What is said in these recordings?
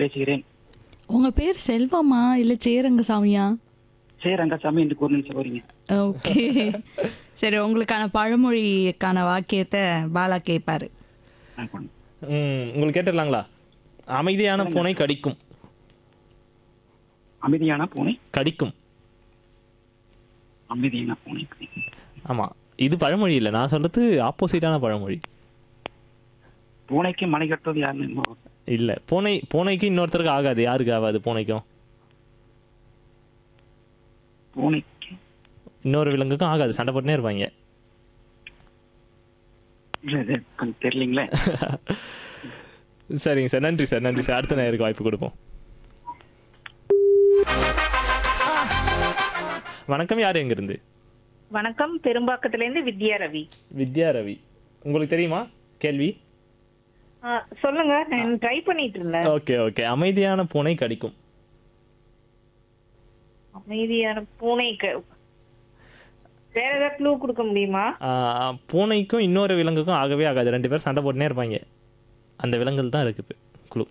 பேசுகிறேன் உங்க பேர் செல்வமா இல்ல சேரங்கசாமியா சே ரங்கசாமி என்று கூறினு சொல்றீங்க ஓகே சரி உங்களுக்கான பழமொழிக்கான வாக்கியத்தை பாலா கேட்பாரு நான் கொண்டு- ம், உங்களுக்கு கேட்டுடலாங்களா அமைதியான பூனை கடிக்கும் அமைதியான பூனை கடிக்கும் அமைதியான பூனை ஆமா இது பழமொழி இல்லை நான் சொல்றது ஆப்போசிட்டான பழமொழி பூனைக்கு மணி கட்டுவது யாருன்னு இன்னொரு- இல்ல பூனை பூனைக்கு இன்னொருத்தருக்கு ஆகாது யாருக்கு ஆகாது பூனைக்கும் பூனைக்கு இன்னொரு விலங்குக்கும் ஆகாது சண்டை போட்டுனே இருப்பாங்க இல்ல, இது கொஞ்சம் தெரியலீங்களே சரிங்க சார் நன்றி சார் நன்றி சார் அடுத்த நேருக்கு வாய்ப்பு கொடுப்போம் வணக்கம் யார் எங்கிருந்து வணக்கம் பெரும்பாக்கத்திலேருந்து வித்யா ரவி வித்யா ரவி உங்களுக்கு தெரியுமா கேள்வி ஆ, சொல்லுங்க நான் ட்ரை பண்ணிட்டு இருந்தேன் ஓகே ஓகே அமைதியான பூனை கடிக்கும் அமைதியான பூனைக்கு வேற ஏதாவது க்ளூ கொடுக்க முடியுமா ஆஹ், பூனைக்கும் இன்னொரு விலங்குக்கும் ஆகவே ஆகாது ரெண்டு பேரும் சண்டை போட்டுனே இருப்பாங்க அந்த விலங்குகள் தான் இருக்கு குழு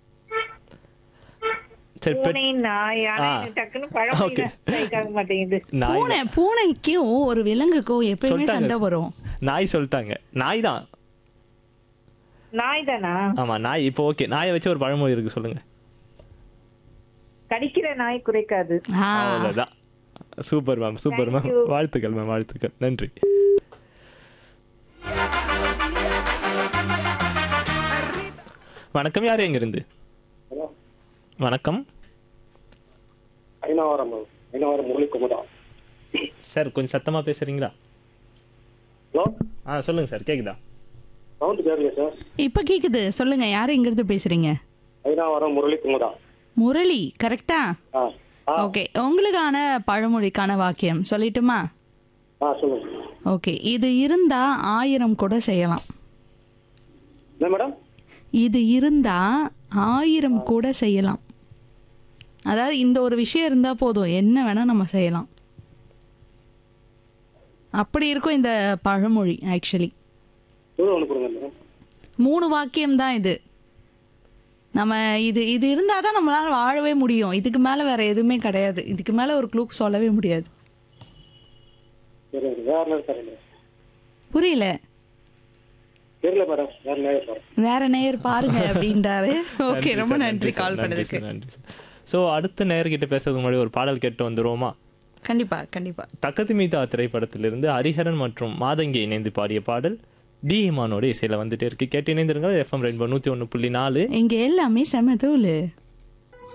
சரி பெட் பூனை நாய் ஆனா ஆ. எனக்கு டக்குன்னு பழமொழி Okay. strike ஆக மாட்டேங்குது நாய் பூனை பூனைக்கும் ஒரு விலங்குக்கும் எப்பயுமே சொல்லிட்டாங்க. சண்டை வரும் நாய் சொல்லிட்டாங்க நாய் தான் நாய் தானா ஆமா நாய் இப்போ ஓகே நாயை வச்சு ஒரு பழமொழி இருக்கு சொல்லுங்க கடிக்கிற நாய் குறைக்காது ஆ, அவ்வளவுதான் super ma'am super ma'am Thank you. வாழ்த்துக்கள் மேம் வாழ்த்துக்கள் நன்றி வணக்கம் யார் எங்க இருந்து வணக்கம் ஐநாவரம் ஐநாவரம் முரளி குமுதா சார் கொஞ்சம் சத்தமா பேசுறீங்களா ஹலோ ஆ சொல்லுங்க சார் கேக்குதா சவுண்ட் கேட்கல சார் இப்ப கேக்குது சொல்லுங்க யாரு எங்க இருந்து பேசுறீங்க ஐநாவரம் முரளி குமுதா முரளி கரெக்டா ஆ ஆ ஓகே உங்களுக்கான பழமொழிக்கான வாக்கியம் சொல்லட்டுமா ஆ சொல்லுங்க ஓகே இது இருந்தா ஆயிரம் கூட செய்யலாம் என்ன மேடம் இது இருந்தா ஆயிரம் கூட செய்யலாம் அதாவது இந்த ஒரு விஷயம் இருந்தா போதும் என்ன வேணா நம்ம செய்யலாம் அப்படி இருக்கும் இந்த பழமொழி ஆக்சுவலி தூரம் ஒன்று கொடுங்க மேடம் மூணு வாக்கியம் தான் இது நம்ம இது இது இருந்தால் தான் நம்மளால வாழவே முடியும் இதுக்கு மேலே வேற எதுவுமே கிடையாது இதுக்கு மேலே ஒரு க்ளூக் சொல்லவே முடியாது சரி வேற நேரம் தரேன் புரியல தெரியல மேடம் வேற நேரம் தரேன் வேற நேர் பாருங்க அப்படின்றாரு ஓகே நன்றி ரொம்ப சார், நன்றி சார், கால் நன்றி பண்ணதுக்கு சார், நன்றி சார் ஸோ அடுத்த நேர்கிட்ட பேசுறதுக்கு முன்னாடி ஒரு பாடல் கேட்டு வந்துருவோமா கண்டிப்பா கண்டிப்பா தக்கத்து மீதா திரைப்படத்திலிருந்து ஹரிஹரன் மற்றும் மாதங்கி இணைந்து பாடிய பாடல் டி இமானோட இசையில வந்துட்டே இருக்கு கேட்டு இணைந்திருங்க எஃப்எம் ரெயின்போ நூத்தி ஒன்று புள்ளி நாலு இங்க எல்லாமே செம தூளு